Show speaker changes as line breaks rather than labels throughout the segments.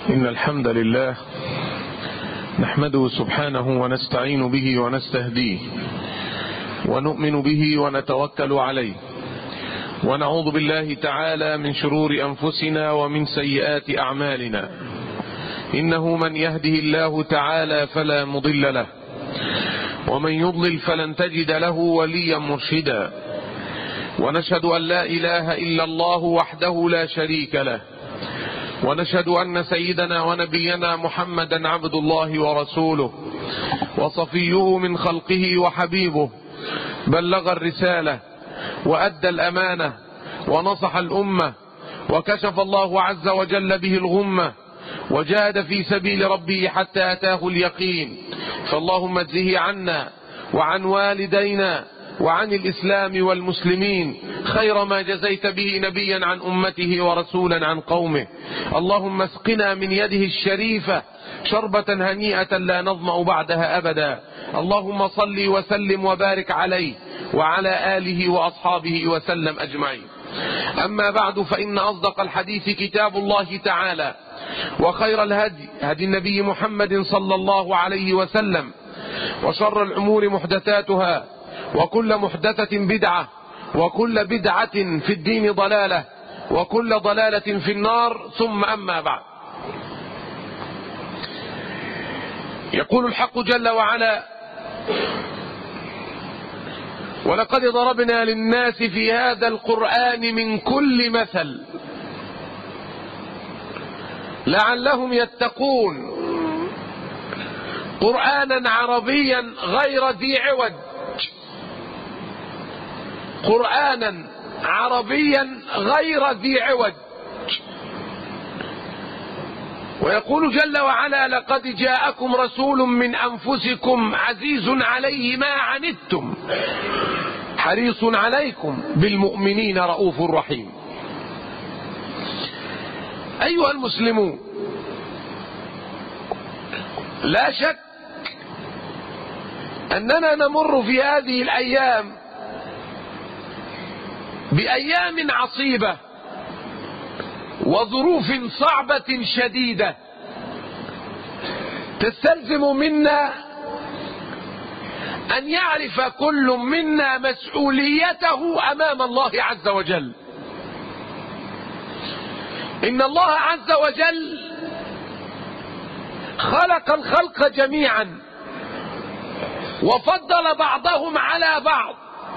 إن الحمد لله نحمده سبحانه ونستعين به ونستهديه ونؤمن به ونتوكل عليه ونعوذ بالله تعالى من شرور أنفسنا ومن سيئات أعمالنا إنه من يهده الله تعالى فلا مضل له ومن يضلل فلن تجد له وليا مرشدا ونشهد أن لا إله إلا الله وحده لا شريك له ونشهد أن سيدنا ونبينا محمدا عبد الله ورسوله وصفيه من خلقه وحبيبه بلغ الرسالة وأدى الأمانة ونصح الأمة وكشف الله عز وجل به الغمة وجاهد في سبيل ربه حتى أتاه اليقين فاللهم اجزه عنا وعن والدينا وعن الإسلام والمسلمين خير ما جزيت به نبيا عن أمته ورسولا عن قومه اللهم اسقنا من يده الشريفة شربة هنيئة لا نظمأ بعدها أبدا اللهم صل وسلم وبارك عليه وعلى آله وأصحابه وسلم أجمعين أما بعد فإن أصدق الحديث كتاب الله تعالى وخير الهدي هدي النبي محمد صلى الله عليه وسلم وشر الأمور محدثاتها وكل محدثة بدعة وكل بدعة في الدين ضلالة وكل ضلالة في النار ثم أما بعد يقول الحق جل وعلا ولقد ضربنا للناس في هذا القرآن من كل مثل لعلهم يتقون قرآنا عربيا غير ذي عوج قرآنا عربيا غير ذي عوج ويقول جل وعلا لقد جاءكم رسول من أنفسكم عزيز عليه ما عنتم حريص عليكم بالمؤمنين رؤوف رحيم أيها المسلمون لا شك أننا نمر في هذه الأيام بأيام عصيبة وظروف صعبة شديدة تستلزم منا أن يعرف كل منا مسؤوليته أمام الله عز وجل إن الله عز وجل خلق الخلق جميعا وفضل بعضهم على بعض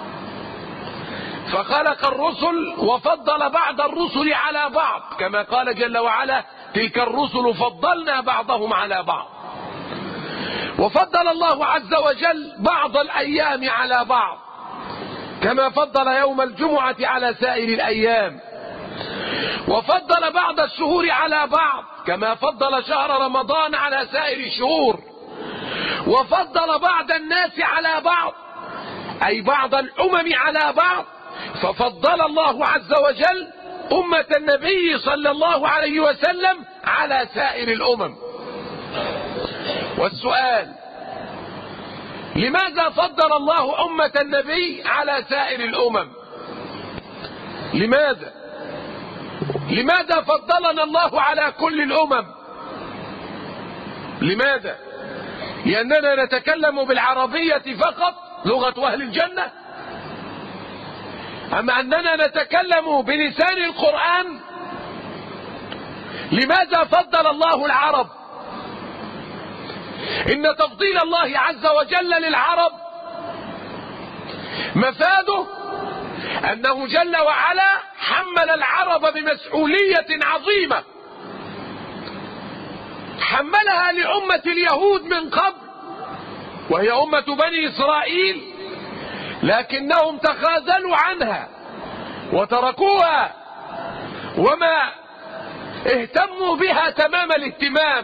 فخلق الرسل وفضل بعض الرسل على بعض كما قال جل وعلا تلك الرسل فضلنا بعضهم على بعض وفضل الله عز وجل بعض الأيام على بعض كما فضل يوم الجمعة على سائر الأيام وفضل بعض الشهور على بعض كما فضل شهر رمضان على سائر الشهور وفضل بعض الناس على بعض أي بعض الأمم على بعض ففضل الله عز وجل أمة النبي صلى الله عليه وسلم على سائر الأمم والسؤال لماذا فضل الله أمة النبي على سائر الأمم لماذا لماذا فضلنا الله على كل الأمم لماذا لأننا نتكلم بالعربية فقط لغة أهل الجنة أما أننا نتكلم بلسان القرآن لماذا فضل الله العرب إن تفضيل الله عز وجل للعرب مفاده أنه جل وعلا حمل العرب بمسؤولية عظيمة حملها لأمة اليهود من قبل وهي أمة بني إسرائيل لكنهم تخاذلوا عنها وتركوها وما اهتموا بها تمام الاهتمام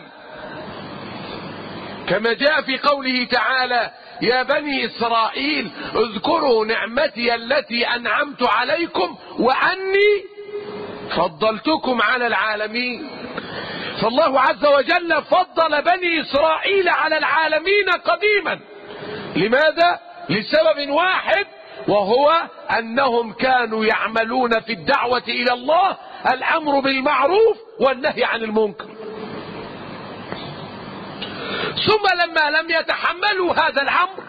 كما جاء في قوله تعالى يا بني إسرائيل اذكروا نعمتي التي أنعمت عليكم وأني فضلتكم على العالمين فالله عز وجل فضل بني إسرائيل على العالمين قديما لماذا؟ لسبب واحد وهو أنهم كانوا يعملون في الدعوة إلى الله الأمر بالمعروف والنهي عن المنكر ثم لما لم يتحملوا هذا الأمر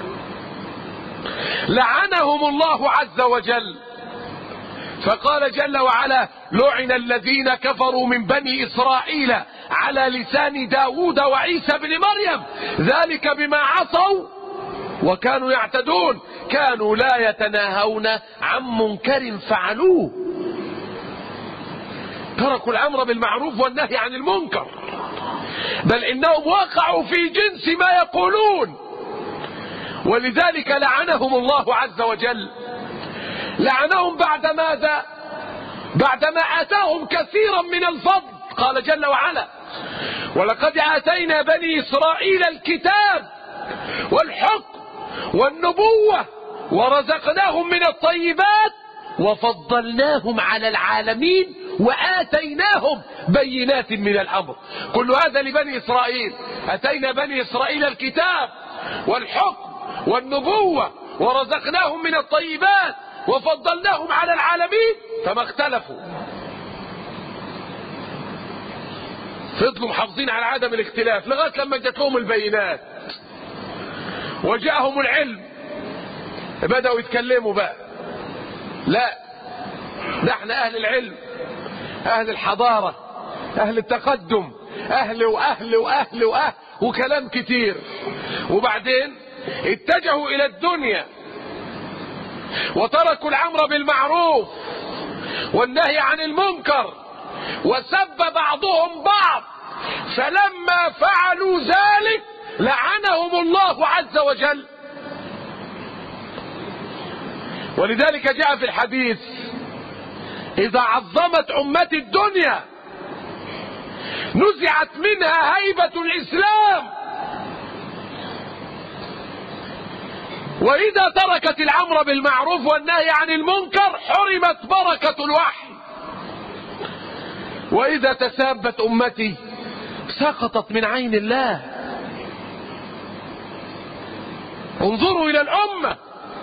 لعنهم الله عز وجل فقال جل وعلا لعن الذين كفروا من بني إسرائيل على لسان داود وعيسى بن مريم ذلك بما عصوا وكانوا يعتدون كانوا لا يتناهون عن منكر فعلوه تركوا الأمر بالمعروف والنهي عن المنكر بل إنهم وقعوا في جنس ما يقولون ولذلك لعنهم الله عز وجل لعنهم بعد ماذا بعدما آتاهم كثيرا من الفضل قال جل وعلا ولقد آتينا بني إسرائيل الكتاب والحكم والنبوة ورزقناهم من الطيبات وفضلناهم على العالمين وآتيناهم بينات من الأمر كل هذا لبني إسرائيل أتينا بني إسرائيل الكتاب والحكم والنبوة ورزقناهم من الطيبات وفضلناهم على العالمين فما اختلفوا فضلوا محافظين على عدم الاختلاف لغاية لما جات لهم البينات وجاءهم العلم بدأوا يتكلموا بقى لا نحن أهل العلم أهل الحضارة أهل التقدم أهل وأهل وأهل وأهل وكلام كتير وبعدين اتجهوا إلى الدنيا وتركوا الأمر بالمعروف والنهي عن المنكر وسب بعضهم بعض فلما فعلوا ذلك لعنهم الله عز وجل ولذلك جاء في الحديث إذا عظمت أمتي الدنيا نزعت منها هيبة الإسلام وإذا تركت الأمر بالمعروف والنهي عن المنكر حرمت بركة الوحي وإذا تسابت أمتي سقطت من عين الله انظروا إلى الأمة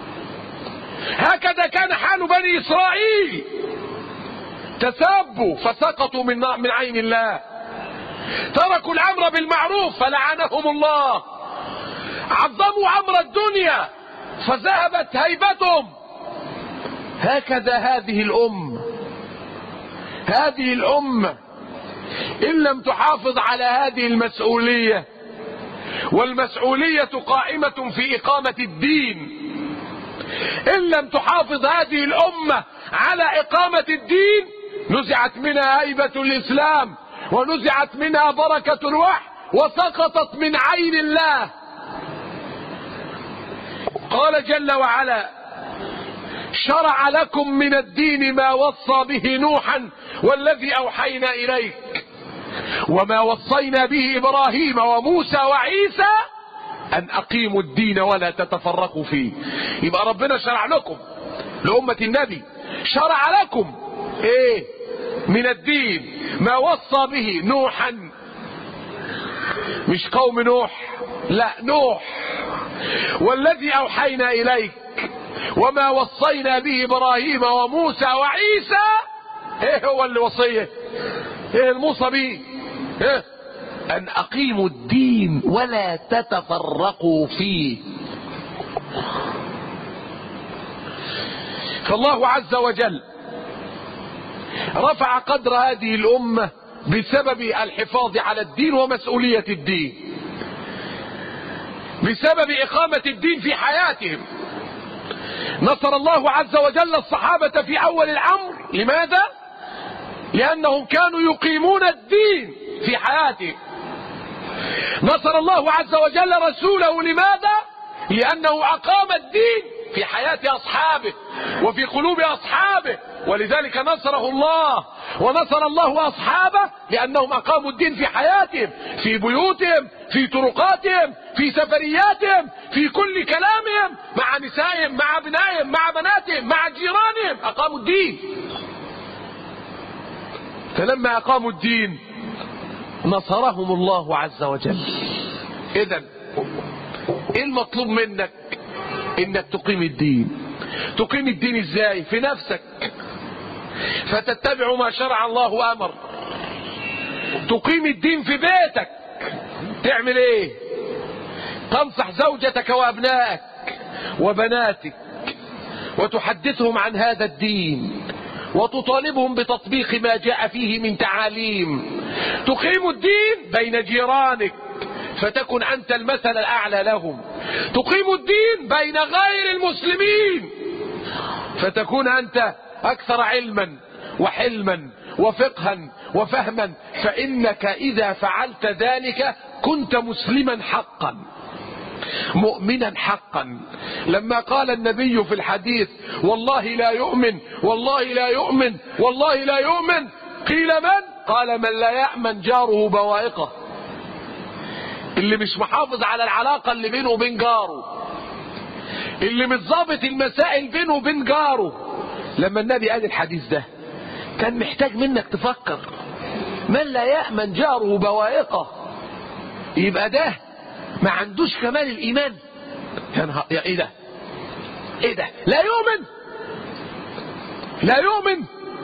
هكذا كان حال بني إسرائيل تسابوا فسقطوا من من عين الله تركوا الأمر بالمعروف فلعنهم الله عظموا أمر الدنيا فذهبت هيبتهم هكذا هذه الأمة هذه الأمة إن لم تحافظ على هذه المسؤولية والمسؤولية قائمة في إقامة الدين إن لم تحافظ هذه الأمة على إقامة الدين نزعت منها هيبة الإسلام ونزعت منها بركة الوحي وسقطت من عين الله قال جل وعلا شرع لكم من الدين ما وصى به نوحا والذي أوحينا إليك وما وصينا به إبراهيم وموسى وعيسى أن أقيموا الدين ولا تتفرقوا فيه يبقى ربنا شرع لكم لأمة النبي شرع لكم إيه من الدين ما وصى به نوحا مش قوم نوح لا نوح والذي أوحينا إليك وما وصينا به إبراهيم وموسى وعيسى ايه هو اللي وصيه ايه الموصى به إيه؟ أن أقيموا الدين ولا تتفرقوا فيه فالله عز وجل رفع قدر هذه الأمة بسبب الحفاظ على الدين ومسؤولية الدين بسبب إقامة الدين في حياتهم نصر الله عز وجل الصحابة في أول الأمر لماذا؟ لأنهم كانوا يقيمون الدين في حياتهم نصر الله عز وجل رسوله لماذا؟ لأنه أقام الدين في حياة أصحابه وفي قلوب أصحابه ولذلك نصره الله ونصر الله أصحابه لأنهم أقاموا الدين في حياتهم في بيوتهم في طرقاتهم في سفرياتهم في كل كلامهم مع نسائهم مع ابنائهم مع بناتهم مع جيرانهم أقاموا الدين فلما أقاموا الدين نصرهم الله عز وجل إذا إيه المطلوب منك إنك تقيم الدين تقيم الدين إزاي في نفسك فتتبع ما شرع الله وأمر تقيم الدين في بيتك
تعمل ايه تنصح زوجتك وابنائك وبناتك وتحدثهم عن هذا الدين وتطالبهم بتطبيق ما جاء فيه من تعاليم تقيم الدين بين جيرانك فتكن أنت المثل الأعلى لهم تقيم الدين بين غير المسلمين فتكون أنت أكثر علما وحلما وفقها وفهما فإنك إذا فعلت ذلك كنت مسلما حقا مؤمنا حقا لما قال النبي في الحديث والله لا يؤمن والله لا يؤمن والله لا يؤمن قيل من قال من لا يأمن جاره بوائقه اللي مش محافظ على العلاقة اللي بينه وبين جاره اللي مش ظابط المسائل بينه وبين جاره لما النبي قال الحديث ده كان محتاج منك تفكر من لا يأمن جاره بوائقه يبقى ده ما عندوش كمال الإيمان يا نهار يا ايه ده ايه ده لا يؤمن لا يؤمن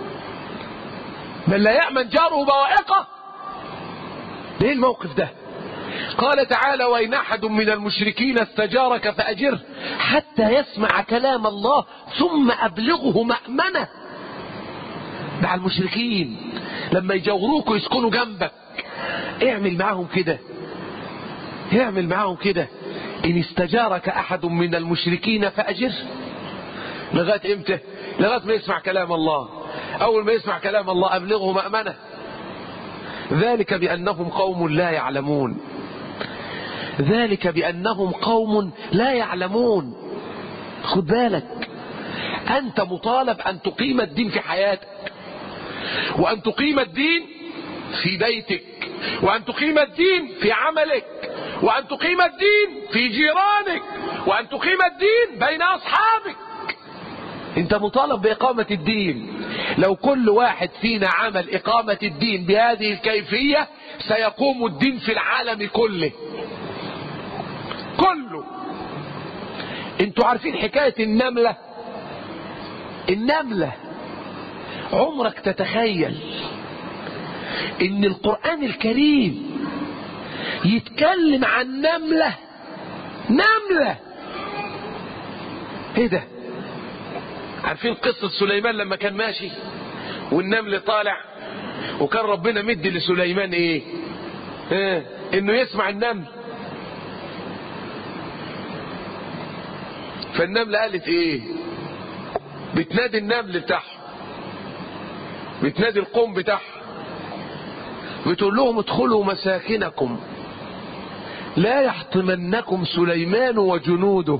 من لا يأمن جاره بوائقه ليه الموقف ده قال تعالى وإن أحد من المشركين استجارك فأجره حتى يسمع كلام الله ثم أبلغه مأمنة مع المشركين لما يجوروك ويسكنوا جنبك اعمل معاهم كده اعمل معاهم كده إن استجارك أحد من المشركين فأجره لغاية إمتى لغاية ما يسمع كلام الله أول ما يسمع كلام الله أبلغه مأمنة ذلك بأنهم قوم لا يعلمون ذلك بأنهم قوم لا يعلمون خد بالك أنت مطالب أن تقيم الدين في حياتك وأن تقيم الدين في بيتك وأن تقيم الدين في عملك وأن تقيم الدين في جيرانك وأن تقيم الدين بين أصحابك أنت مطالب بإقامة الدين لو كل واحد فينا عمل إقامة الدين بهذه الكيفية سيقوم الدين في العالم كله كله انتوا عارفين حكاية النملة النملة عمرك تتخيل ان القرآن الكريم يتكلم عن نملة نملة ايه ده عارفين قصة سليمان لما كان ماشي والنمل طالع وكان ربنا مدي لسليمان ايه اه انه يسمع النمل فالنملة قالت ايه بتنادي النمل بتاعها بتنادي القوم بتاعها بتقول لهم ادخلوا مساكنكم لا يحطمنكم سليمان وجنوده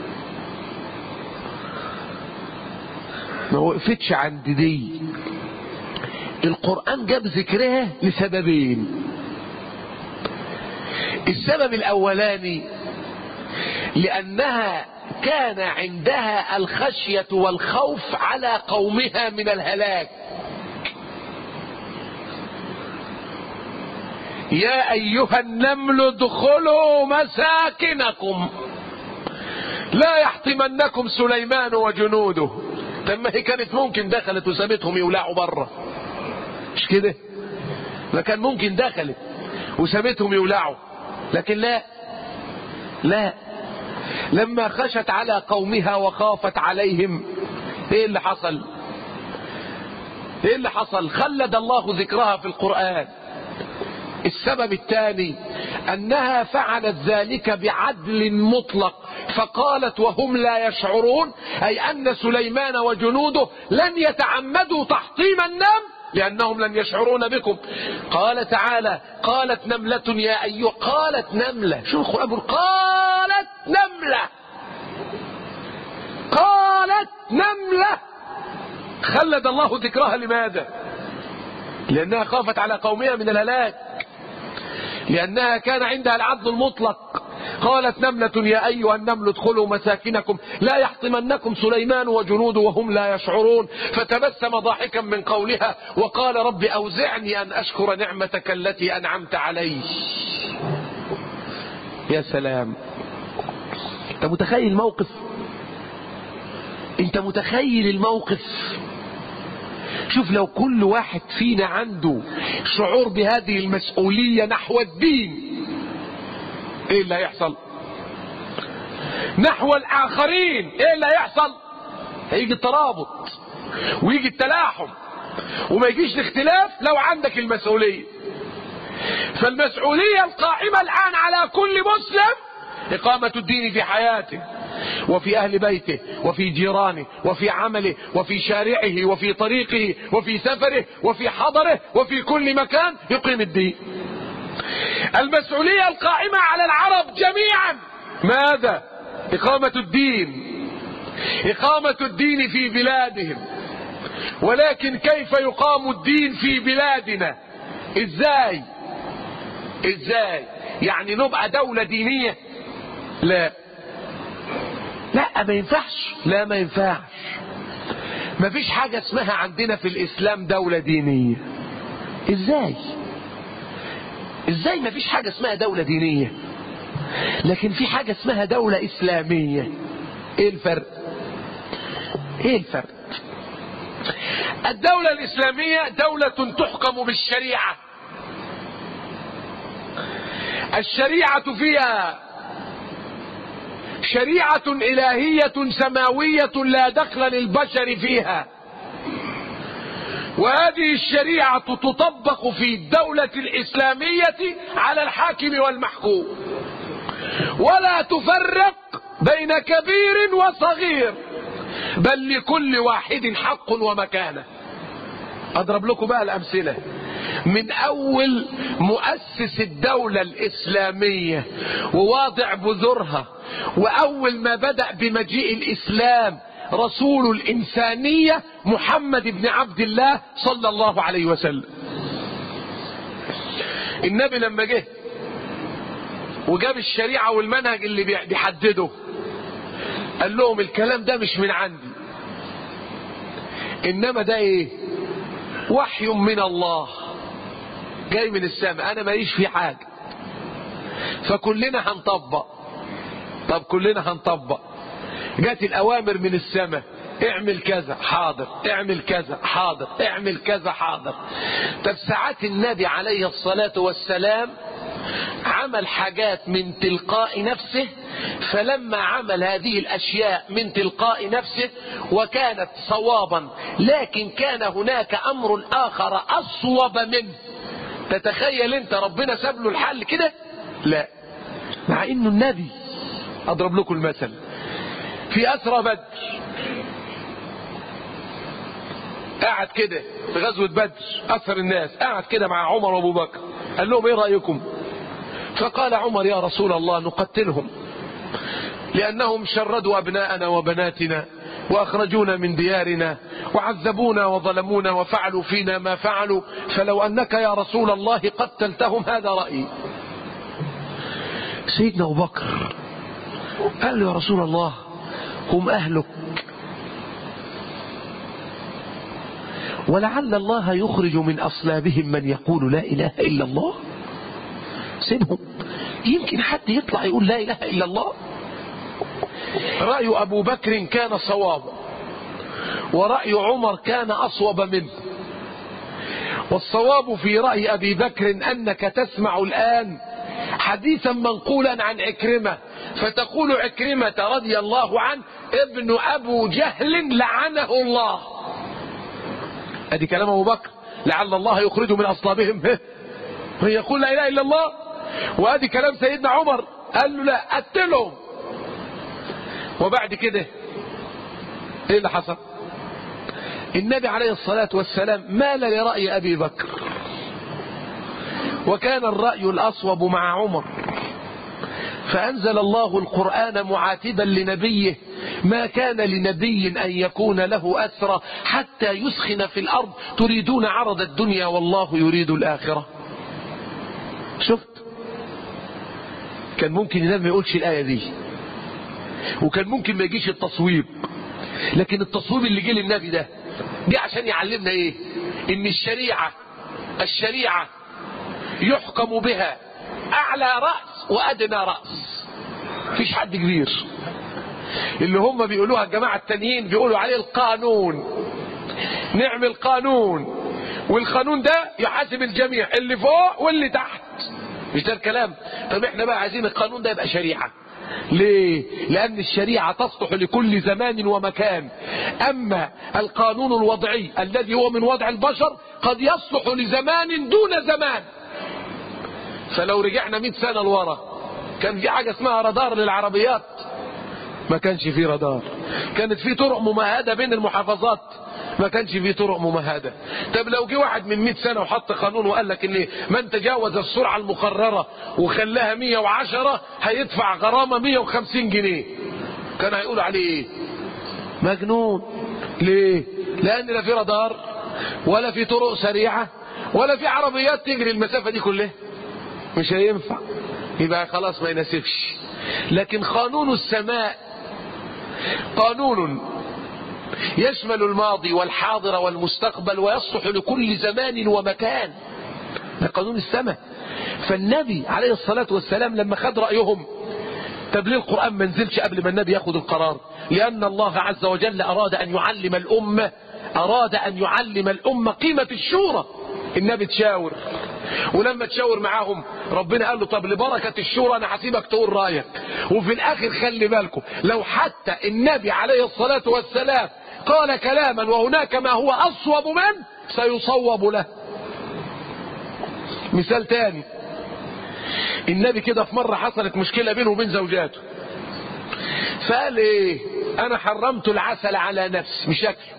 ما وقفتش عند دي القرآن جاب ذكرها لسببين السبب الأولاني لأنها كان عندها الخشية والخوف على قومها من الهلاك يا أيها النمل ادخلوا مساكنكم لا يحطمنكم سليمان وجنوده لما هي كانت ممكن دخلت وسابتهم يولعوا بره مش كده ما كان ممكن دخلت وسابتهم يولعوا لكن لا لا لما خشت على قومها وخافت عليهم ايه اللي حصل ايه اللي حصل خلد الله ذكرها في القرآن السبب الثاني انها فعلت ذلك بعدل مطلق فقالت وهم لا يشعرون اي ان سليمان وجنوده لن يتعمدوا تحطيم النمل لأنهم لن يشعرون بكم قال تعالى قالت نملة يا أيها قالت نملة شو القرآن بيقول قالت نملة قالت نملة خلد الله ذكرها لماذا لأنها خافت على قومها من الهلاك لأنها كان عندها العدل المطلق قالت نملة يا أيها النمل ادخلوا مساكنكم لا يحطمنكم سليمان وجنوده وهم لا يشعرون فتبسم ضاحكا من قولها وقال رب أوزعني أن أشكر نعمتك التي أنعمت علي يا سلام أنت متخيل الموقف أنت متخيل الموقف شوف لو كل واحد فينا عنده شعور بهذه المسؤولية نحو الدين ايه اللي هيحصل نحو الاخرين ايه اللي هيحصل هيجي الترابط ويجي التلاحم وما يجيش الاختلاف لو عندك المسؤولية فالمسؤولية القائمة الآن على كل مسلم إقامة الدين في حياته وفي أهل بيته وفي جيرانه وفي عمله وفي شارعه وفي طريقه وفي سفره وفي حضره وفي كل مكان يقيم الدين المسؤولية القائمة على العرب جميعا ماذا إقامة الدين إقامة الدين في بلادهم ولكن كيف يقام الدين في بلادنا ازاي ازاي يعني نبقى دولة دينية لا لا ما ينفعش لا ما ينفعش ما فيش حاجة اسمها عندنا في الاسلام دولة دينية ازاي ازاي ما فيش حاجة اسمها دولة دينية لكن في حاجة اسمها دولة اسلامية ايه الفرق ايه الفرق الدولة الإسلامية دولة تحكم بالشريعة الشريعة فيها شريعة إلهية سماوية لا دخل للبشر فيها وهذه الشريعة تطبق في الدولة الإسلامية على الحاكم والمحكوم ولا تفرق بين كبير وصغير بل لكل واحد حق ومكانه اضرب لكم بقى الامثله من اول مؤسس الدوله الاسلاميه وواضع بذورها واول ما بدا بمجيء الاسلام رسول الانسانيه محمد بن عبد الله صلى الله عليه وسلم النبي لما جه وجاب الشريعه والمنهج اللي بيحدده قال لهم الكلام ده مش من عندي انما ده ايه وحي من الله جاي من السماء انا ماليش فيه حاجه فكلنا هنطبق طب كلنا هنطبق جات الاوامر من السماء اعمل كذا حاضر اعمل كذا حاضر اعمل كذا حاضر طب ساعات النبي عليه الصلاه والسلام عمل حاجات من تلقاء نفسه فلما عمل هذه الاشياء من تلقاء نفسه وكانت صوابا لكن كان هناك امر اخر اصوب منه تتخيل انت ربنا ساب له الحل كده لا مع انه النبي اضرب لكم المثل في اسرى بدر قاعد كده في غزوة بدر أثر الناس قاعد كده مع عمر وأبو بكر قال لهم إيه رأيكم فقال عمر يا رسول الله نقتلهم لأنهم شردوا أبناءنا وبناتنا وأخرجونا من ديارنا وعذبونا وظلمونا وفعلوا فينا ما فعلوا فلو أنك يا رسول الله قتلتهم هذا رأيي سيدنا أبو بكر قال له يا رسول الله هم أهلك ولعل الله يخرج من أصلابهم من يقول لا إله إلا الله سيبهم يمكن حد يطلع يقول لا إله إلا الله رأي أبو بكر كان صوابا ورأي عمر كان أصوب منه والصواب في رأي أبي بكر أنك تسمع الآن حديثا منقولا عن عكرمة فتقول عكرمة رضي الله عنه ابن أبو جهل لعنه الله ادي كلام ابو بكر لعل الله يخرج من اصلابهم ويقول لا اله الا الله وادي كلام سيدنا عمر قال له لا قتلهم وبعد كده ايه اللي حصل النبي عليه الصلاة والسلام مال لرأي أبي بكر وكان الرأي الأصوب مع عمر فأنزل الله القرآن معاتبا لنبيه ما كان لنبي أن يكون له أسرى حتى يسخن في الأرض تريدون عرض الدنيا والله يريد الآخرة شفت كان ممكن النبي ما يقولش الآية دي وكان ممكن ما يجيش التصويب لكن التصويب اللي جه للنبي ده دي عشان يعلمنا ايه ان الشريعة الشريعة يحكم بها اعلى رأس وادنى رأس مفيش حد كبير اللي هم بيقولوها الجماعة التانيين بيقولوا عليه القانون نعمل قانون والقانون ده يحاسب الجميع اللي فوق واللي تحت مش ده الكلام طب احنا بقى عايزين القانون ده يبقى شريعة ليه لان الشريعة تصلح لكل زمان ومكان اما القانون الوضعي الذي هو من وضع البشر قد يصلح لزمان دون زمان فلو رجعنا 100 سنة لورا كان في حاجة اسمها رادار للعربيات ما كانش في رادار كانت في طرق ممهدة بين المحافظات ما كانش في طرق ممهدة طب لو جه واحد من 100 سنة وحط قانون وقال لك ان من تجاوز السرعة المقررة وخلاها 110 هيدفع غرامة 150 جنيه كان هيقول عليه ايه مجنون ليه لان لا في رادار ولا في طرق سريعة ولا في عربيات تجري المسافة دي كلها مش هينفع يبقى خلاص ما يناسبش لكن قانون السماء قانون يشمل الماضي والحاضر والمستقبل ويصلح لكل زمان ومكان ده قانون السماء فالنبي عليه الصلاة والسلام لما خد رأيهم طب ليه القرآن ما نزلش قبل ما النبي ياخد القرار لأن الله عز وجل أراد أن يعلم الأمة أراد أن يعلم الأمة قيمة الشورى النبي تشاور ولما تشاور معاهم ربنا قال له طب لبركة الشورى انا هسيبك تقول رايك وفي الاخر خلي بالكم لو حتى النبي عليه الصلاة والسلام قال كلاما وهناك ما هو اصوب منه سيصوب له مثال تاني النبي كده في مرة حصلت مشكلة بينه وبين زوجاته فقال ايه انا حرمت العسل على نفسي مش اكله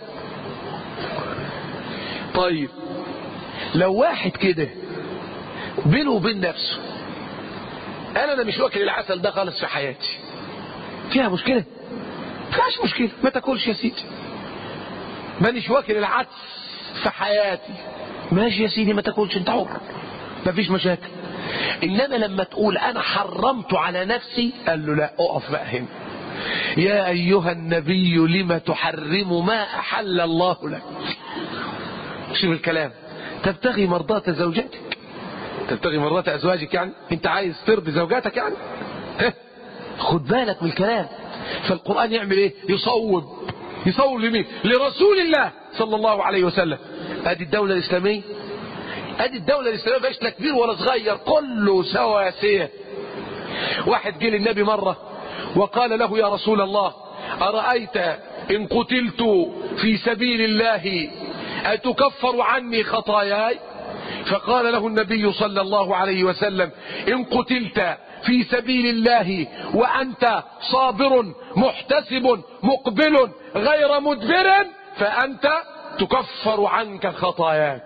طيب لو واحد كده بينه وبين نفسه قال انا مش واكل العسل ده خالص في حياتي فيها مشكلة فيهاش مشكلة ما تاكلش يا سيدي مانيش واكل العدس في حياتي ماشي يا سيدي ما تاكلش انت حر مفيش مشاكل انما لما تقول انا حرمت على نفسي قال له لا اقف بقى هنا يا ايها النبي لم تحرم ما احل الله لك شوف الكلام تبتغي مرضات زوجتك تبتغي مرضات ازواجك يعني انت عايز ترضي زوجاتك يعني ها؟ خد بالك من الكلام فالقرآن يعمل ايه يصوب يصوب لمين لرسول الله صلى الله عليه وسلم ادي الدولة الاسلامية ادي الدولة الاسلامية فيش لا كبير ولا صغير كله سواسية واحد جه للنبي مرة وقال له يا رسول الله أرأيت إن قتلت في سبيل الله أتكفر عني خطاياي فقال له النبي صلى الله عليه وسلم إن قتلت في سبيل الله وأنت صابر محتسب مقبل غير مدبر فأنت تكفر عنك خطاياك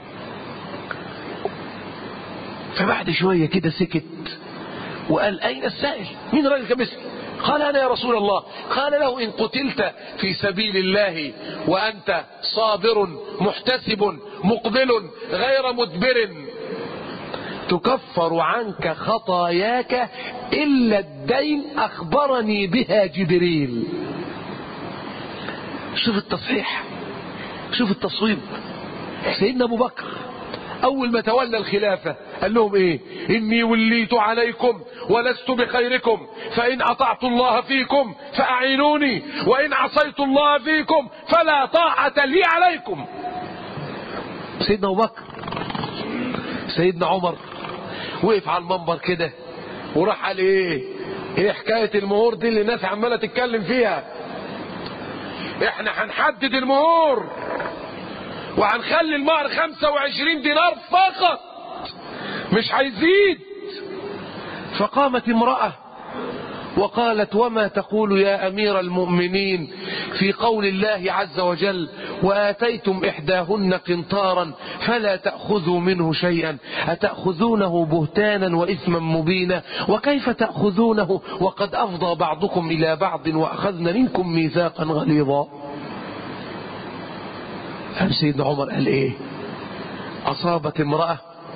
فبعد شوية كده سكت وقال أين السائل مين الراجل كان بيسأل قال أنا يا رسول الله قال له إن قتلت في سبيل الله وأنت صابر محتسب مقبل غير مدبر تكفر عنك خطاياك إلا الدين أخبرني بها جبريل شوف التصحيح شوف التصويب سيدنا أبو بكر أول ما تولى الخلافة قال لهم إيه إني وليت عليكم ولست بخيركم فإن أطعت الله فيكم فأعينوني وإن عصيت الله فيكم فلا طاعة لي عليكم سيدنا أبو بكر سيدنا عمر وقف على المنبر كده وراح قال ايه ايه حكاية المهور دي اللي الناس عمالة تتكلم فيها احنا هنحدد المهور وهنخلي المهر 25 دينار فقط مش هيزيد فقامت امرأة وقالت وما تقول يا أمير المؤمنين في قول الله عز وجل وآتيتم إحداهن قنطارا فلا تأخذوا منه شيئا أتأخذونه بهتانا وإثما مبينا وكيف تأخذونه وقد أفضى بعضكم إلى بعض وأخذنا منكم ميثاقا غليظا قام سيدنا عمر قال إيه أصابت امرأة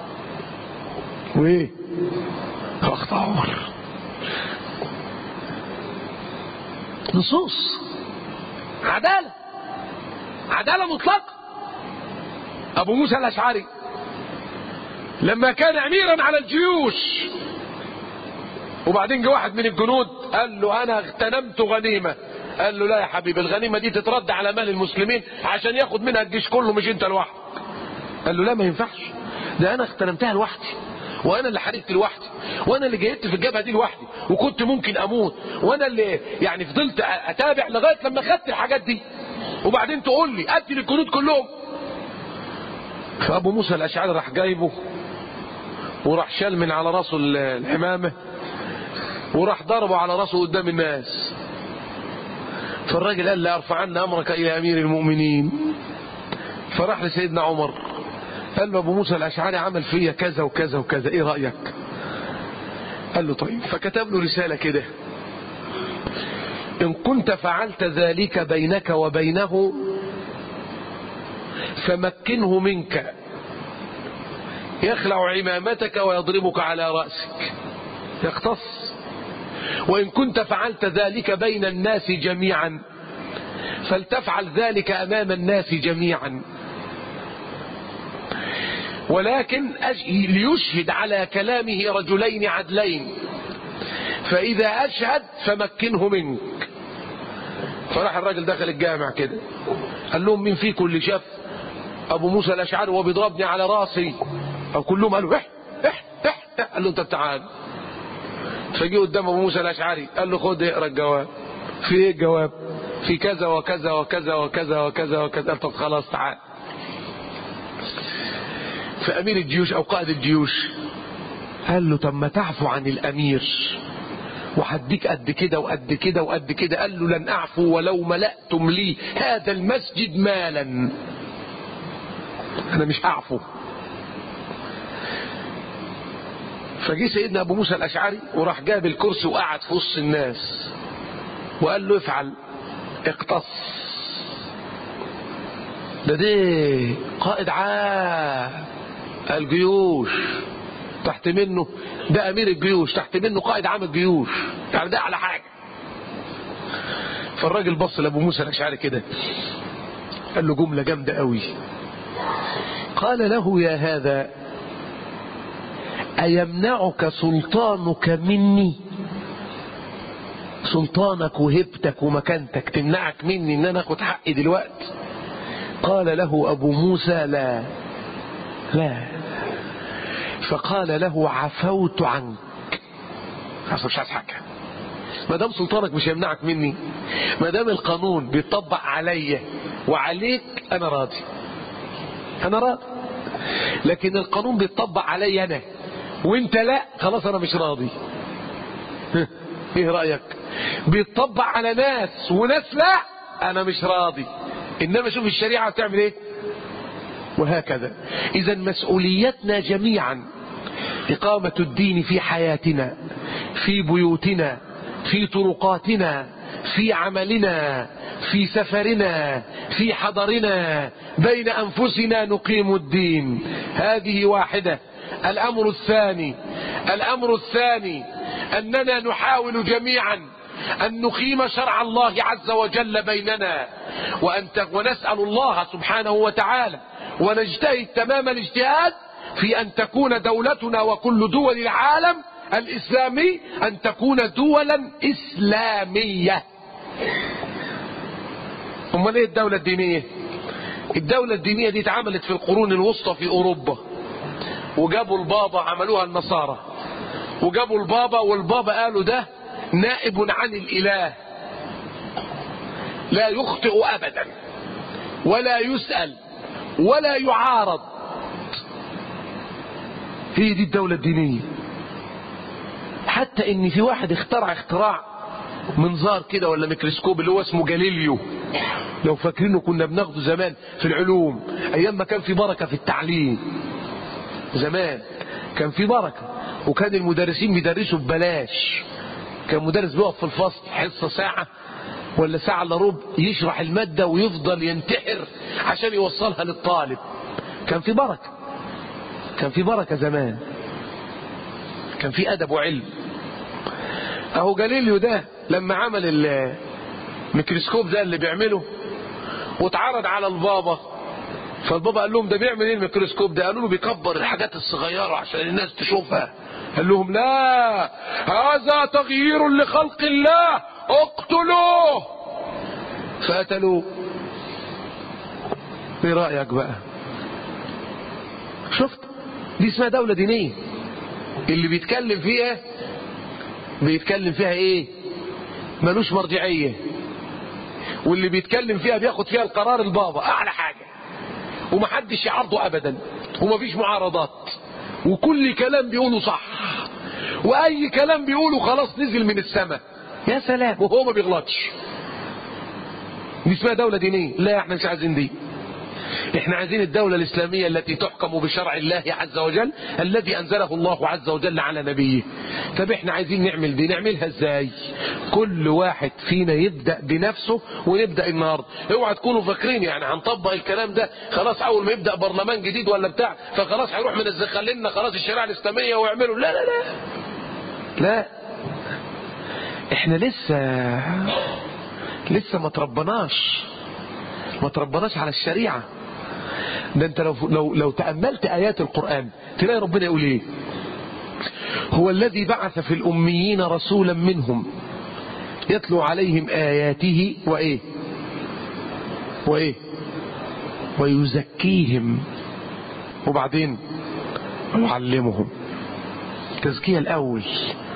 وإيه فأخطأ عمر نصوص عدالة عدالة مطلقة أبو موسى الأشعري لما كان أميرا على الجيوش وبعدين جه واحد من الجنود قال له أنا اغتنمت غنيمة قال له لا يا حبيبي الغنيمة دي تترد على مال المسلمين عشان ياخد منها الجيش كله مش انت لوحدك قال له لا ما ينفعش ده أنا اغتنمتها لوحدي وانا اللي حاربت لوحدي وانا اللي جهدت في الجبهه دي لوحدي وكنت ممكن اموت وانا اللي يعني فضلت اتابع لغايه لما خدت الحاجات دي وبعدين تقول لي قتل الجنود كلهم فابو موسى الاشعري راح جايبه وراح شال من على راسه الحمامه وراح ضربه على راسه قدام الناس فالراجل قال لا ارفعن امرك الى امير المؤمنين فراح لسيدنا عمر قال له ابو موسى الاشعري عمل فيا كذا وكذا وكذا ايه رايك قال له طيب فكتب له رساله كده ان كنت فعلت ذلك بينك وبينه فمكنه منك يخلع عمامتك ويضربك على راسك يختص وإن كنت فعلت ذلك بين الناس جميعا فلتفعل ذلك أمام الناس جميعا ولكن ليشهد على كلامه رجلين عدلين فإذا أشهد فمكنه منك فراح الراجل دخل الجامع كده قال لهم مين فيكم اللي شاف أبو موسى الأشعري وهو بيضربني على راسي أو كلهم قالوا اح اح اح قال له أنت تعال فجي قدام ابو موسى الاشعري قال له خد اقرا الجواب في ايه الجواب في كذا وكذا وكذا وكذا وكذا وكذا قال طب خلاص تعال فامير الجيوش او قائد الجيوش قال له طب ما تعفو عن الامير وهديك قد كده وقد كده وقد كده قال له لن اعفو ولو ملأتم لي هذا المسجد مالا انا مش هعفو فجي سيدنا ابو موسى الاشعري وراح جاب الكرسي وقعد في وسط الناس وقال له افعل اقتص ده ده قائد عام الجيوش تحت منه ده امير الجيوش تحت منه قائد عام الجيوش يعني ده على حاجه فالراجل بص لابو موسى الاشعري كده قال له جمله جامده قوي قال له يا هذا أيمنعك سلطانك مني سلطانك وهبتك ومكانتك تمنعك مني ان انا اخد حقي دلوقتي قال له ابو موسى لا لا فقال له عفوت عنك خلاص مش عايز حاجه ما دام سلطانك مش هيمنعك مني ما دام القانون بيطبق عليا وعليك انا راضي انا راضي لكن القانون بيطبق عليا انا وانت لا خلاص انا مش راضي ايه رايك بيطبق على ناس وناس لا انا مش راضي انما شوف الشريعه بتعمل ايه وهكذا اذا مسؤوليتنا جميعا اقامه الدين في حياتنا في بيوتنا في طرقاتنا في عملنا في سفرنا في حضرنا بين انفسنا نقيم الدين هذه واحده الامر الثاني الامر الثاني اننا نحاول جميعا ان نقيم شرع الله عز وجل بيننا وأن ونسال الله سبحانه وتعالى ونجتهد تمام الاجتهاد في ان تكون دولتنا وكل دول العالم الاسلامي ان تكون دولا اسلاميه امال ايه الدوله الدينيه الدوله الدينيه دي اتعملت في القرون الوسطى في اوروبا وجابوا البابا عملوها النصارى وجابوا البابا والبابا قالوا ده نائب عن الاله لا يخطئ ابدا ولا يسال ولا يعارض هي دي الدوله الدينيه حتى ان في واحد اخترع اختراع منظار كده ولا ميكروسكوب اللي هو اسمه جاليليو لو فاكرينه كنا بناخده زمان في العلوم ايام ما كان في بركه في التعليم زمان كان في بركه وكان المدرسين بيدرسوا ببلاش كان مدرس بيقف في الفصل حصه ساعه ولا ساعه الا ربع يشرح الماده ويفضل ينتحر عشان يوصلها للطالب كان في بركه كان في بركه زمان كان في ادب وعلم اهو جاليليو ده لما عمل الميكروسكوب ده اللي بيعمله واتعرض على البابا فالبابا قال لهم ده بيعمل ايه الميكروسكوب ده قالوا له بيكبر الحاجات الصغيره عشان الناس تشوفها قال لهم لا هذا تغيير لخلق الله اقتلوه فقتلوه ايه رايك بقى شفت دي اسمها دوله دينيه اللي بيتكلم فيها بيتكلم فيها ايه ملوش مرجعية واللي بيتكلم فيها بياخد فيها القرار البابا اعلى حاجة ومحدش يعارضه ابدا ومفيش معارضات وكل كلام بيقوله صح واي كلام بيقوله خلاص نزل من السماء يا سلام وهو ما بيغلطش دي اسمها دولة دينية لا احنا مش عايزين دي احنا عايزين الدولة الاسلامية التي تحكم بشرع الله عز وجل الذي انزله الله عز وجل على نبيه طب احنا عايزين نعمل دي نعملها ازاي كل واحد فينا يبدأ بنفسه ونبدأ النهاردة اوعى تكونوا فاكرين يعني هنطبق الكلام ده خلاص اول ما يبدأ برلمان جديد ولا بتاع فخلاص هيروح من الزخلنا خلاص الشريعة الاسلامية ويعملوا لا لا لا لا احنا لسه لسه ما تربناش ما تربناش على الشريعة ده انت لو, لو, لو تأملت آيات القرآن تلاقي ربنا يقول ايه هو الذي بعث في الأميين رسولا منهم يتلو عليهم آياته وإيه وإيه ويزكيهم وبعدين ويعلمهم تزكية الأول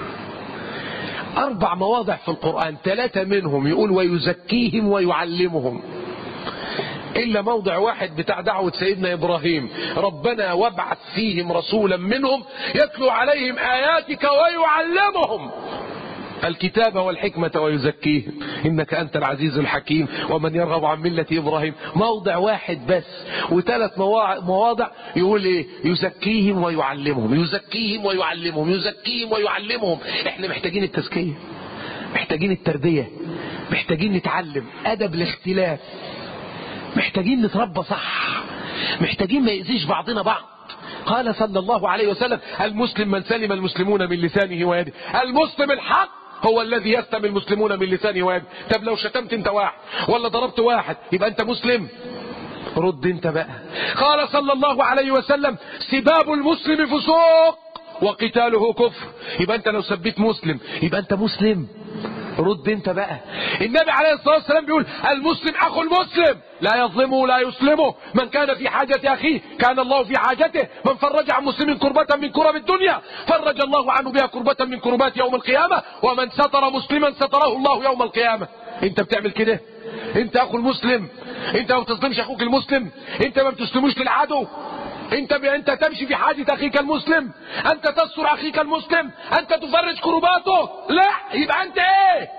أربع مواضع في القرآن ثلاثة منهم يقول ويزكيهم ويعلمهم إلا موضع واحد بتاع دعوة سيدنا إبراهيم ربنا وابعث فيهم رسولا منهم يتلو عليهم آياتك ويعلمهم الكتاب والحكمة ويزكيهم إنك أنت العزيز الحكيم ومن يرغب عن ملة إبراهيم موضع واحد بس وثلاث مواضع يقول إيه يزكيهم ويعلمهم يزكيهم ويعلمهم يزكيهم ويعلمهم إحنا محتاجين التزكية محتاجين التربية محتاجين نتعلم أدب الاختلاف محتاجين نتربى صح محتاجين ما يأذيش بعضنا بعض قال صلى الله عليه وسلم المسلم من سلم المسلمون من لسانه ويده المسلم الحق هو الذي يسلم المسلمون من لسانه ويده طب لو شتمت انت واحد ولا ضربت واحد يبقى انت مسلم رد انت بقى قال صلى الله عليه وسلم سباب المسلم فسوق وقتاله كفر يبقى انت لو سبيت مسلم يبقى انت مسلم رد انت بقى النبي عليه الصلاة والسلام بيقول المسلم اخو المسلم لا يظلمه لا يسلمه من كان في حاجة اخيه كان الله في حاجته من فرج عن مسلم كربة من كرب الدنيا فرج الله عنه بها كربة من كربات يوم القيامة ومن ستر مسلما ستره الله يوم القيامة انت بتعمل كده انت اخو المسلم انت ما بتظلمش اخوك المسلم انت ما بتسلموش للعدو انت ب... انت تمشي في حاجة اخيك المسلم انت تستر اخيك المسلم انت تفرج كرباته لا يبقى انت ايه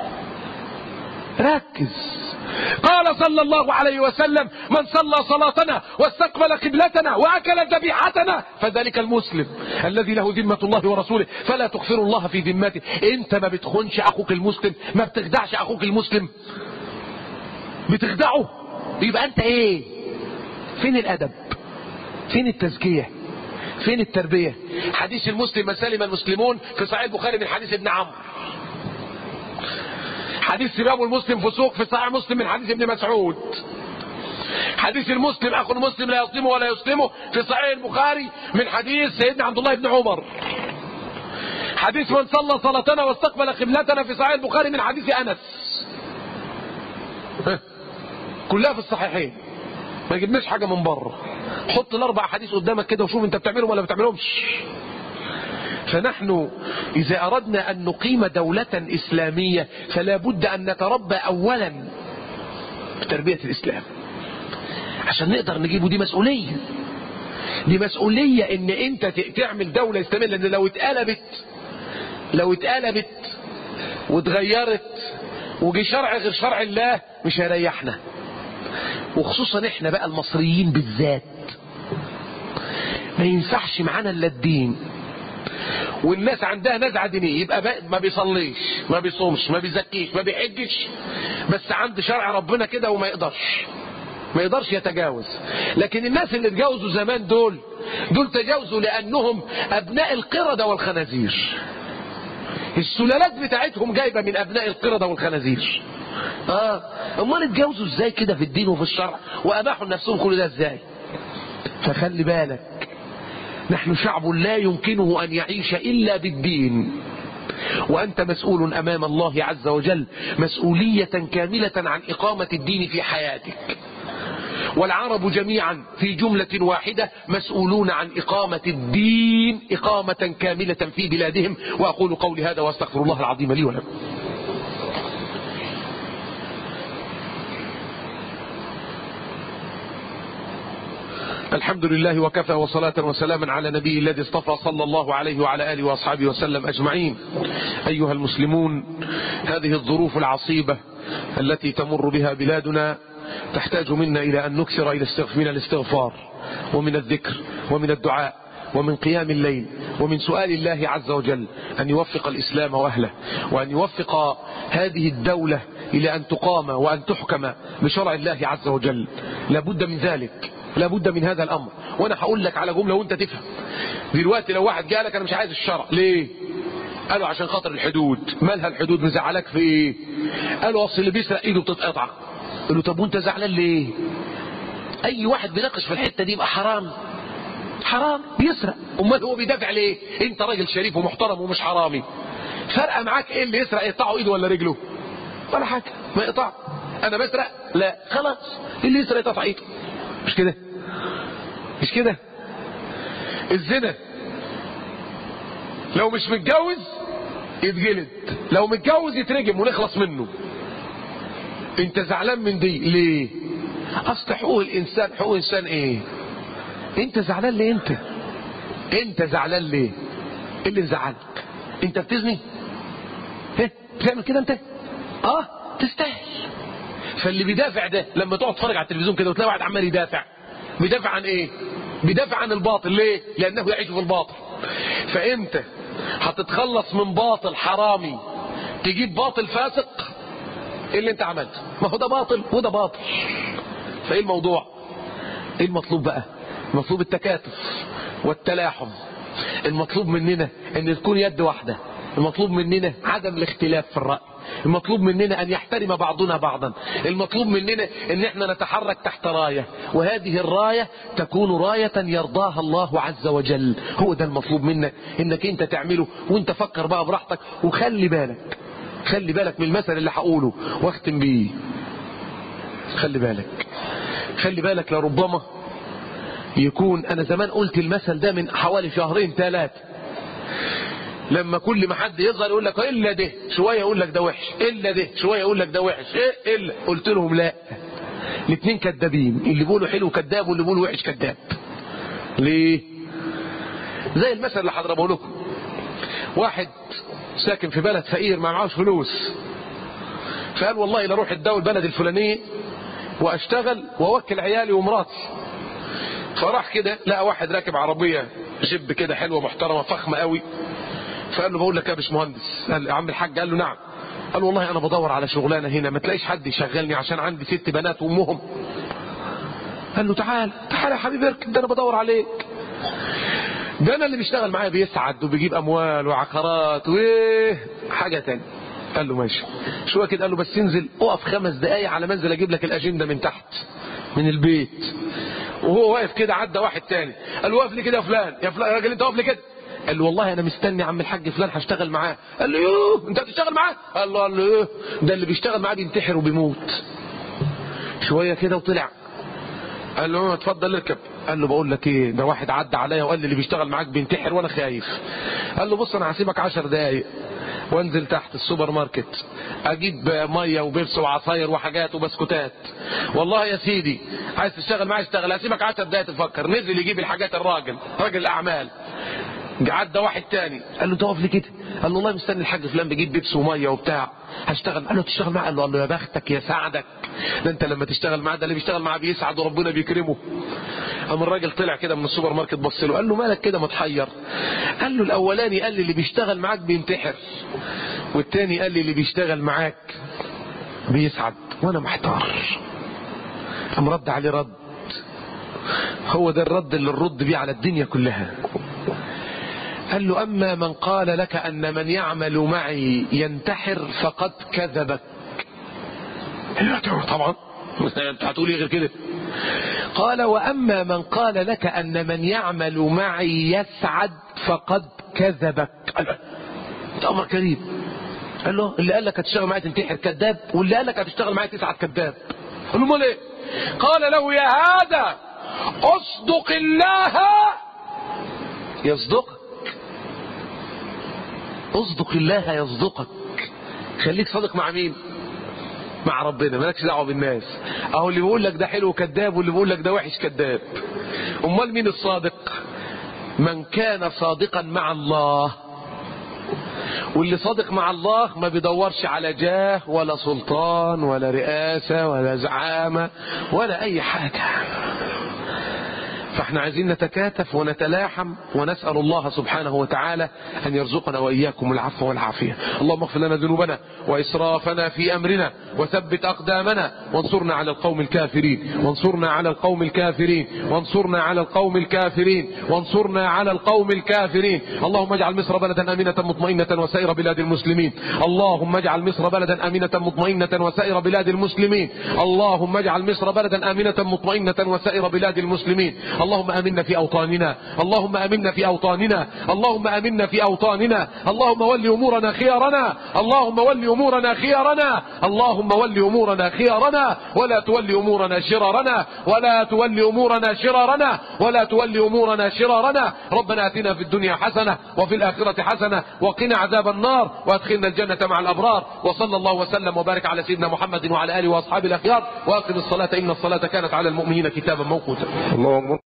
ركز قال صلى الله عليه وسلم من صلى صلاتنا واستقبل قبلتنا واكل ذبيحتنا فذلك المسلم الذي له ذمة الله ورسوله فلا تغفر الله في ذمته انت ما بتخونش اخوك المسلم ما بتخدعش اخوك المسلم بتخدعه يبقى انت ايه فين الادب فين التزكية فين التربية حديث المسلم من سلم المسلمون في صحيح البخاري من حديث ابن عمرو حديث سباب المسلم فسوق في صحيح مسلم من حديث ابن مسعود حديث المسلم اخو المسلم لا يظلمه ولا يسلمه في صحيح البخاري من حديث سيدنا عبد الله بن عمر حديث من صلى صلاتنا واستقبل قبلتنا في صحيح البخاري من حديث انس كلها في الصحيحين ما جبناش حاجه من بره حط الاربع حديث قدامك كده وشوف انت بتعملهم ولا بتعملهمش فنحن إذا أردنا أن نقيم دولة إسلامية فلا بد أن نتربى أولا في تربية الإسلام عشان نقدر نجيبه دي مسؤولية دي مسؤولية ان انت تعمل دولة اسلامية لان لو اتقلبت لو اتقلبت واتغيرت وجي شرع غير شرع الله مش هيريحنا وخصوصا احنا بقى المصريين بالذات ما ينفعش معانا الا الدين والناس عندها نزعه دينيه يبقى ما بيصليش ما بيصومش ما بيزكيش ما بيحجش بس عند شرع ربنا كده وما يقدرش ما يقدرش يتجاوز لكن الناس اللي اتجاوزوا زمان دول دول تجاوزوا لانهم ابناء القردة والخنازير السلالات بتاعتهم جايبة من ابناء القردة والخنازير اه امال اتجاوزوا ازاي كده في الدين وفي الشرع واباحوا لنفسهم كل ده ازاي فخلي بالك نحن شعب لا يمكنه ان يعيش الا بالدين وأنت مسؤول أمام الله عز وجل مسؤولية كاملة عن إقامة الدين في حياتك والعرب جميعا في جملة واحدة مسؤولون عن إقامة الدين إقامة كاملة في بلادهم وأقول قولي هذا وأستغفر الله العظيم لي ولكم الحمد لله وكفى وصلاة وسلاما على نبي الذي اصطفى صلى الله عليه وعلى آله وأصحابه وسلم أجمعين أيها المسلمون هذه الظروف العصيبة التي تمر بها بلادنا تحتاج منا إلى أن نكثر إلى من الاستغفار ومن الذكر ومن الدعاء ومن قيام الليل ومن سؤال الله عز وجل أن يوفق الإسلام وأهله وأن يوفق هذه الدولة إلى أن تقام وأن تحكم بشرع الله عز وجل لابد من ذلك لابد من هذا الأمر وأنا هقول لك على جملة وأنت تفهم دلوقتي لو واحد جالك أنا مش عايز الشرع ليه قالوا عشان خاطر الحدود مالها الحدود مزعلك في ايه قالوا اصل اللي بيسرق ايده بتتقطع قال له طب وانت زعلان ليه اي واحد بيناقش في الحته دي يبقى حرام حرام بيسرق امال هو بيدافع ليه انت راجل شريف ومحترم ومش حرامي فرقه معاك ايه اللي يسرق يقطعه ايده ولا رجله ولا حاجه ما يقطع انا بسرق لا خلاص اللي يسرق يقطع ايده مش كده مش كده الزنا لو مش متجوز يتجلد لو متجوز يترجم ونخلص منه انت زعلان من دي ليه اصل حقوق الانسان حقوق الانسان ايه انت زعلان ليه انت انت زعلان ليه ايه اللي زعلك انت بتزني ايه بتعمل كده انت اه تستاهل فاللي بيدافع ده لما تقعد تتفرج على التلفزيون كده وتلاقي واحد عمال يدافع بيدافع عن ايه بيدافع عن الباطل ليه لانه يعيش في الباطل فانت هتتخلص من باطل حرامي تجيب باطل فاسق ايه اللي انت عملته ما هو ده باطل وده باطل فايه الموضوع ايه المطلوب بقى المطلوب التكاتف والتلاحم المطلوب مننا ان تكون يد واحدة المطلوب مننا عدم الاختلاف في الرأي المطلوب مننا ان يحترم بعضنا بعضا المطلوب مننا ان احنا نتحرك تحت راية وهذه الراية تكون راية يرضاها الله عز وجل هو ده المطلوب منا انك انت تعمله وانت فكر بقى براحتك وخلي بالك خلي بالك من المثل اللي هقوله واختم بيه خلي بالك خلي بالك لربما يكون انا زمان قلت المثل ده من حوالي شهرين ثلاثة لما كل ما حد يظهر يقول لك الا ده شويه يقول لك ده وحش الا ده شويه يقول لك ده وحش ايه الا قلت لهم لا الاثنين كذابين اللي بيقولوا حلو كذاب واللي بيقولوا وحش كذاب ليه زي المثل اللي هضربه لكم واحد ساكن في بلد فقير ما معهوش فلوس فقال والله لا اروح الدول البلد الفلانيه واشتغل واوكل عيالي ومراتي فراح كده لقى واحد راكب عربيه جيب كده حلوه محترمه فخمه قوي فقال له بقول لك يا باشمهندس قال يا عم الحاج قال له نعم قال والله انا بدور على شغلانه هنا ما تلاقيش حد يشغلني عشان عندي ست بنات وامهم قال له تعال تعال يا حبيبي اركب ده انا بدور عليك ده انا اللي بيشتغل معايا بيسعد وبيجيب اموال وعقارات وايه حاجه تانية قال له ماشي شويه كده قال له بس انزل اقف خمس دقايق على منزل اجيب لك الاجنده من تحت من البيت وهو واقف كده عدى واحد تاني قال له واقف لي كده يا فلان يا فلان يا راجل انت واقف لي كده قال له والله انا مستني عم الحاج فلان هشتغل معاه قال له يوه انت هتشتغل معاه قال له قال له يوه ده اللي بيشتغل معاه بينتحر وبيموت شويه كده وطلع قال له اتفضل اركب قال له بقول لك ايه ده واحد عدى عليا وقال لي اللي بيشتغل معاك بينتحر وانا خايف قال له بص انا هسيبك عشر دقايق وانزل تحت السوبر ماركت اجيب ميه وبيبس وعصاير وحاجات وبسكوتات والله يا سيدي عايز تشتغل معايا اشتغل هسيبك 10 دقايق تفكر نزل يجيب الحاجات الراجل راجل الاعمال عدى واحد تاني قال له تقف لي كده قال له والله مستني الحاج فلان بيجيب بيبس وميه وبتاع هشتغل قال له تشتغل معاه قال له, قال له يا بختك يا سعدك ده انت لما تشتغل معاه ده اللي بيشتغل معاه بيسعد وربنا بيكرمه قام الراجل طلع كده من السوبر ماركت بص له قال له مالك كده متحير قال له الاولاني قال لي اللي بيشتغل معاك بينتحر والتاني قال لي اللي بيشتغل معاك بيسعد وانا محتار قام رد عليه رد هو ده الرد اللي نرد بيه على الدنيا كلها قال له أما من قال لك أن من يعمل معي ينتحر فقد كذبك طبعا انت هتقول ايه غير كده قال وأما من قال لك أن من يعمل معي يسعد فقد كذبك قال ده أمر كريم قال له اللي قال لك هتشتغل معايا تنتحر كذاب واللي قال لك هتشتغل معايا تسعد كذاب قال له امال ايه قال له يا هذا اصدق الله يصدقك اصدق الله يصدقك خليك صادق مع مين مع ربنا مالكش دعوه بالناس اهو اللي بيقول لك ده حلو كذاب واللي بيقول لك ده وحش كذاب امال مين الصادق من كان صادقا مع الله واللي صادق مع الله ما بيدورش على جاه ولا سلطان ولا رئاسة ولا زعامة ولا أي حاجة فاحنا عايزين نتكاتف ونتلاحم ونسأل الله سبحانه وتعالى أن يرزقنا وإياكم العفو والعافية اللهم اغفر لنا ذنوبنا وإسرافنا في أمرنا وثبت أقدامنا وانصرنا على القوم الكافرين وانصرنا على القوم الكافرين وانصرنا على القوم الكافرين وانصرنا على القوم الكافرين اللهم اجعل مصر بلدا أمينة مطمئنة وسائر بلاد المسلمين اللهم اجعل مصر بلدا أمينة مطمئنة وسائر بلاد المسلمين اللهم اجعل مصر بلدا أمينة مطمئنة وسائر بلاد المسلمين اللهم امنا في اوطاننا اللهم امنا في اوطاننا اللهم امنا في اوطاننا اللهم ول امورنا خيارنا اللهم ول امورنا خيارنا اللهم ول امورنا خيارنا ولا تول امورنا شرارنا ولا تول امورنا شرارنا ولا تول امورنا شرارنا ربنا اتنا في الدنيا حسنه وفي الاخره حسنه وقنا عذاب النار وادخلنا الجنه مع الابرار وصلى الله وسلم وبارك على سيدنا محمد وعلى اله واصحابه الاخيار واقم الصلاه ان الصلاه كانت على المؤمنين كتابا موقوتا
الله أكبر